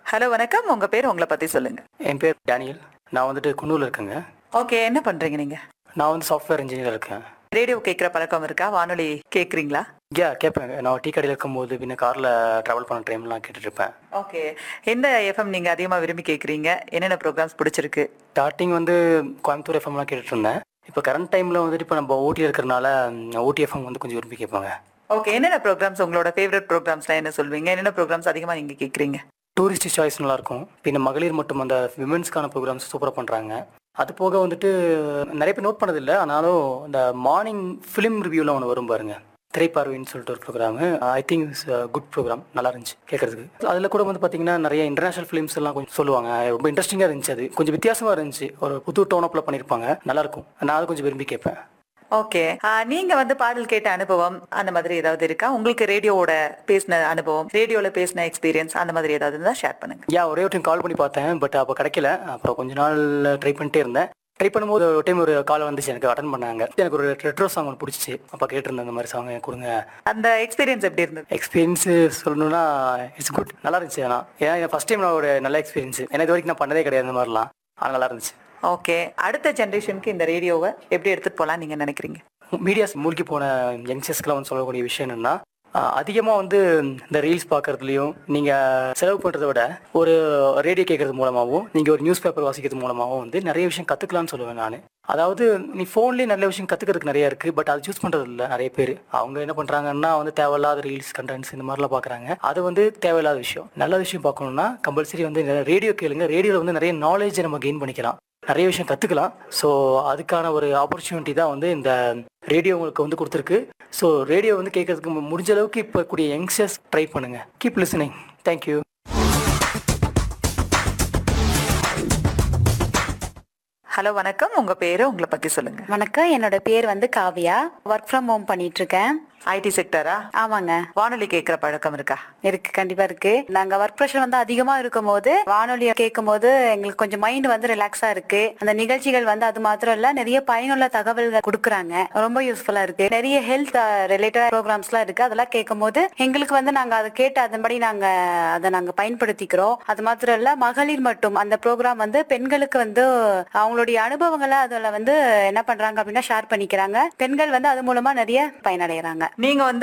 hello வணக்கம் உங்க பேர் உங்களை பத்தி சொல்லுங்க என் பேர் டேனியல் நான் வந்துட்டு குன்னூரில் இருக்கேங்க ஓகே என்ன பண்றீங்க நீங்க நான் வந்து சாஃப்ட்வேர் இன்ஜினியர் இருக்கேன் ரேடியோ கேட்குற பழக்கம் இருக்கா வானொலி கேட்குறீங்களா யா கேட்பேன் நான் டீ கடையில் இருக்கும்போது பின்ன காரில் ட்ராவல் பண்ண டைம்லாம் கேட்டுட்டு இருப்பேன் ஓகே எந்த எஃப்எம் நீங்க அதிகமா விரும்பி கேட்குறீங்க என்னென்ன ப்ரோக்ராம்ஸ் பிடிச்சிருக்கு ஸ்டார்டிங் வந்து கோயம்புத்தூர் எஃப்எம்லாம் கேட்டுட்டு இருந்தேன் இப்போ கரண்ட் டைமில் வந்துட்டு இப்போ நம்ம ஓட்டி இருக்கிறனால ஓடி எஃப்எம் வந்து கொஞ்சம் விரும்பி கேட்பாங்க ஓகே என்னென்ன ப்ரோக்ராம்ஸ் உங்களோட ஃபேவரட் ப்ரோக்ராம்ஸ்லாம் என்ன சொல்வீங்க என்னென்ன ப்ரோக்ராம்ஸ் அதிகமா நீங்க கேட்குறீங்க டூரிஸ்ட் சாய்ஸ் நல்லாயிருக்கும் பின்ன மகளிர் மட்டும் அந்த விமென்ஸ்க்கான ப்ரோக்ராம்ஸ் சூப்பராக பண்ணுறாங்க அது போக வந்துட்டு நிறைய பேர் நோட் பண்ணதில்லை ஆனாலும் இந்த மார்னிங் ஃபிலிம் ரிவ்யூலாம் ஒன்று வரும் பாருங்க திரைப்பார்வைன்னு சொல்லிட்டு ஒரு programme I think it's good programme நல்லா இருந்துச்சு கேட்கறதுக்கு அதில் கூட வந்து பார்த்தீங்கன்னா நிறைய இன்டர்நேஷனல் ஃபிலிம்ஸ் எல்லாம் கொஞ்சம் சொல்லுவாங்க ரொம்ப இன்ட்ரெஸ்டிங்காக இருந்துச்சு அது கொஞ்சம் வித்தியாசமாக இருந்துச்சு ஒரு புது டோனப்பில் பண்ணியிருப்பாங்க நல்லாயிருக்கும் நான் அதை கொஞ்சம் விரும்பி கேட்பேன் ஓகே நீங்க வந்து பாடல் கேட்ட அனுபவம் அந்த மாதிரி ஏதாவது இருக்கா உங்களுக்கு ரேடியோவோட பேசின அனுபவம் ரேடியோல பேசின எக்ஸ்பீரியன்ஸ் அந்த மாதிரி ஏதாவது இருந்தா ஷேர் பண்ணுங்க யா ஒரே ஒரு டைம் கால் பண்ணி பார்த்தேன் பட் அப்போ கிடைக்கல அப்புறம் கொஞ்ச நாள் ட்ரை பண்ணிட்டே இருந்தேன் ட்ரை பண்ணும்போது ஒரு டைம் ஒரு கால் வந்துச்சு எனக்கு அட்டன் பண்ணாங்க எனக்கு ஒரு ரெட்ரோ சாங் ஒன்று பிடிச்சிச்சு அப்போ கேட்டிருந்தேன் இந்த மாதிரி சாங் கொடுங்க அந்த எக்ஸ்பீரியன்ஸ் எப்படி இருந்தது எக்ஸ்பீரியன்ஸ் சொல்லணும்னா இட்ஸ் குட் நல்லா இருந்துச்சு ஆனால் ஏன்னா ஃபர்ஸ்ட் டைம் நான் ஒரு நல்ல எக்ஸ்பீரியன்ஸ் ஏன்னா இது வரைக்கும் நான் பண்ணதே கிடையாது இந்த மாதிரிலாம் ஆனால் நல்லா இருந்துச்சு ஓகே அடுத்த ஜென்ரேஷனுக்கு இந்த ரேடியோவை எப்படி எடுத்துட்டு போலாம் நீங்க நினைக்கிறீங்க மீடியாஸ் மூழ்கி போன யங்ஸ்டர்ஸ்க்குலாம் வந்து சொல்லக்கூடிய விஷயம் என்னன்னா அதிகமாக வந்து இந்த ரீல்ஸ் பார்க்கறதுலையும் நீங்கள் செலவு பண்ணுறத விட ஒரு ரேடியோ கேட்கறது மூலமாகவும் நீங்கள் ஒரு நியூஸ் பேப்பர் வாசிக்கிறது மூலமாகவும் வந்து நிறைய விஷயம் கற்றுக்கலாம்னு சொல்லுவேன் நான் அதாவது நீ ஃபோன்லேயே நல்ல விஷயம் கற்றுக்கிறதுக்கு நிறைய இருக்குது பட் அது சூஸ் பண்ணுறது இல்லை நிறைய பேர் அவங்க என்ன பண்ணுறாங்கன்னா வந்து தேவையில்லாத ரீல்ஸ் கண்டென்ட்ஸ் இந்த மாதிரிலாம் பார்க்குறாங்க அது வந்து தேவையில்லாத விஷயம் நல்ல விஷயம் பார்க்கணும்னா கம்பல்சரி வந்து ரேடியோ கேளுங்க ரேடியோவில் வந்து நிறைய நாலேஜ் நம்ம கெயின் பண்ணிக்கலாம் நிறைய விஷயம் கற்றுக்கலாம் ஸோ அதுக்கான ஒரு ஆப்பர்ச்சுனிட்டி தான் வந்து இந்த ரேடியோ உங்களுக்கு வந்து கொடுத்துருக்கு ஸோ ரேடியோ வந்து கேட்கறதுக்கு மு- முடிஞ்ச அளவுக்கு இப்போ கூடிய யங்ஸ்டர்ஸ் ட்ரை பண்ணுங்க கீப் லிசனிங் தேங்க்யூ ஹலோ வணக்கம் உங்க பேரு உங்களை பத்தி சொல்லுங்க வணக்கம் என்னோட பேர் வந்து காவியா ஒர்க் ஃப்ரம் ஹோம் பண்ணிட்டு இருக்கேன் ஐடி செக்டரா ஆமாங்க வானொலி கேட்கிற பழக்கம் இருக்கா இருக்கு கண்டிப்பா இருக்கு நாங்க ஒர்க் ப்ரெஷர் வந்து அதிகமா இருக்கும் போது வானொலியை கேட்கும் போது எங்களுக்கு கொஞ்சம் மைண்ட் வந்து ரிலாக்ஸா இருக்கு அந்த நிகழ்ச்சிகள் வந்து அது மாத்திரம் இல்ல நிறைய பயனுள்ள தகவல்கள் கொடுக்குறாங்க ரொம்ப யூஸ்ஃபுல்லா இருக்கு நிறைய ஹெல்த் ரிலேட்டட் ப்ரோக்ராம்ஸ் எல்லாம் இருக்கு அதெல்லாம் கேட்கும் போது எங்களுக்கு வந்து நாங்க அதை கேட்டு அதன்படி நாங்க அதை நாங்க பயன்படுத்திக்கிறோம் அது மாத்திரம் இல்ல மகளிர் மட்டும் அந்த ப்ரோக்ராம் வந்து பெண்களுக்கு வந்து அவங்களுடைய அனுபவங்களை அதுல வந்து என்ன பண்றாங்க அப்படின்னா ஷேர் பண்ணிக்கிறாங்க பெண்கள் வந்து அது மூலமா நிறைய பயனடைகிறாங்க நீங்க வந்து